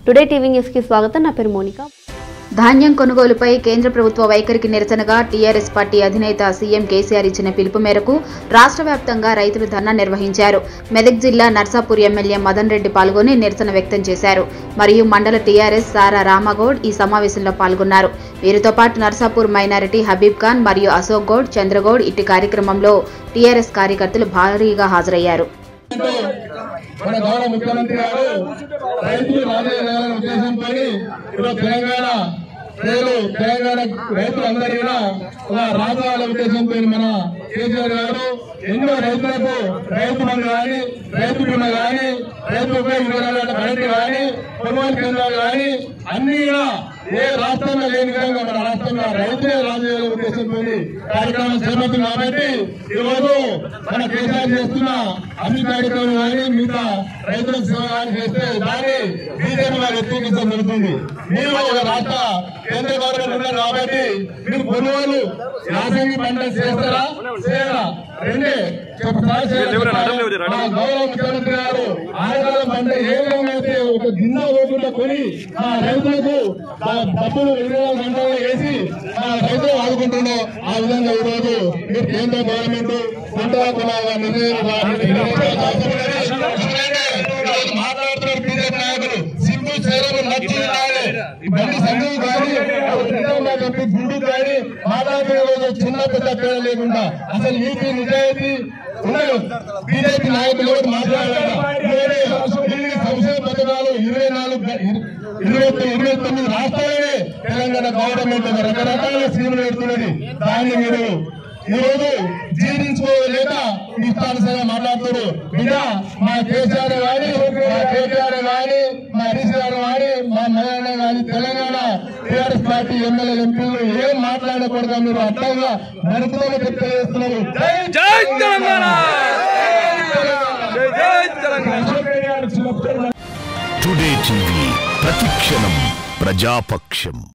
Today TV న్యూస్కి స్వాగతం నా పేరు మోనిక ధాన్యం కొనుగోలుపై కేంద్ర ప్రభుత్వ వైఖరికి నిరసనగా టీఆర్ఎస్ పార్టీ అధినేత సీఎం కేసీఆర్ ఇచ్చిన పిలుపు మేరకు రాష్ట్ర వ్యాప్తంగా రైతులు ధర్నా నిర్వహించారు మెదక్ జిల్లా నర్సాపూర్ ఎమ్మెల్యే మదన్ రెడ్డి పాల్గొని నిరసన వ్యక్తం చేశారు మరియు మండల టీఆర్ఎస్ సారా రామగౌడ్ ఈ సమావేశంలో పాల్గొన్నారు వీరితో పాటు నర్సాపూర్ మైనారిటీ హబీబ్ ఖాన్ మరియు అశోక్ గౌడ్ చంద్రగౌడ్ ఇట్టి కార్యక్రమంలో టీఆర్ఎస్ కార్యకర్తలు భారీగా హాజరయ్యారు మన గౌరవ ముఖ్యమంత్రి గారు రైతులు రాజేయాలనే ఉద్దేశంతో ఇప్పుడు తెలంగాణ ప్రజలు తెలంగాణ రైతులందరూ కూడా ఒక రాజాల ఉద్దేశంతో మన కేసీఆర్ గారు ఎన్నో రైతులకు రైతు బంధు కానీ రైతు బీమా కానీ రైతు ఉపయోగించిన కరెంట్ కానీ కొనుగోలు కేంద్రాలు కానీ అన్ని కూడా ఏ రాష్ట్రంలో లేని విధంగా మన రాష్ట్రంలో రైతులే రాజకీయాల ఉద్దేశంతో కార్యక్రమం చేపడుతుంది కాబట్టి ఈ రోజు మన కేసీఆర్ చేస్తున్న అన్ని కార్యక్రమాలు కానీ మిగతా రైతులకు సేవ కానీ చేస్తే దాన్ని బీజేపీ వారు వ్యతిరేకించడం జరుగుతుంది మీరు ఒక రాష్ట్ర కేంద్ర గవర్నమెంట్ ఉన్నారు కాబట్టి మీరు కొనుగోలు యాసంగి పంట చేస్తారా చేయరా రెండే చెప్తారా చేయరా? మా గౌరవ ముఖ్యమంత్రి గారు ఆడవాళ్ళ పంట ఏ విధంగా అయితే ఒక గిన్నె రోడ్డులో కొని మా రైతులకు ఆ డబ్బులు ఇరవై నాలుగు గంటల్లో వేసి మా రైతులు ఆదుకుంటున్నాం ఆ విధంగా ఈ రోజు మీరు కేంద్ర గవర్నమెంట్ పంట కులాల మాట్లాడుతున్నారు బీజేపీ నాయకులు సిగ్గు చేరలు నచ్చి ఉండాలి. ఈ బండి సంఘం కానీ నిజంగా చెప్పి గుండు కానీ మాట్లాడుతున్న రోజు చిన్న పెద్ద తేడా లేకుండా అసలు నీతి నిజాయితీ ఉండదు బీజేపీ నాయకులు కూడా మాట్లాడారు ఇరవై సంక్షేమ పథకాలు ఇరవై నాలుగు గ- ఇర- ఇరవై తొమ్మిది ఇరవై తొమ్మిది రాష్ట్రాలనే తెలంగాణ గవర్నమెంట్ ఒక రకరకాల స్కీములు పెడుతున్నది దాన్ని మీరు ఈ రోజు జీర్ణించుకోలేక ఇష్టానుసారంగా మాట్లాడుతున్నారు బిడ్డ మా కేసీఆర్ గాని మా కేటీఆర్ గాని మా హరీష్ గారు గాని మా మల్లన్న గాని తెలంగాణ టీఆర్ఎస్ పార్టీ ఎమ్మెల్యే ఎంపీలు ఏం మాట్లాడకూడదు మీరు అర్థంగా నడుపుదని తెలియజేస్తున్నారు జై తెలంగాణ జై జై తెలంగాణ తెలంగాణ టుడే టీవీ ప్రతిక్షణం ప్రజాపక్షం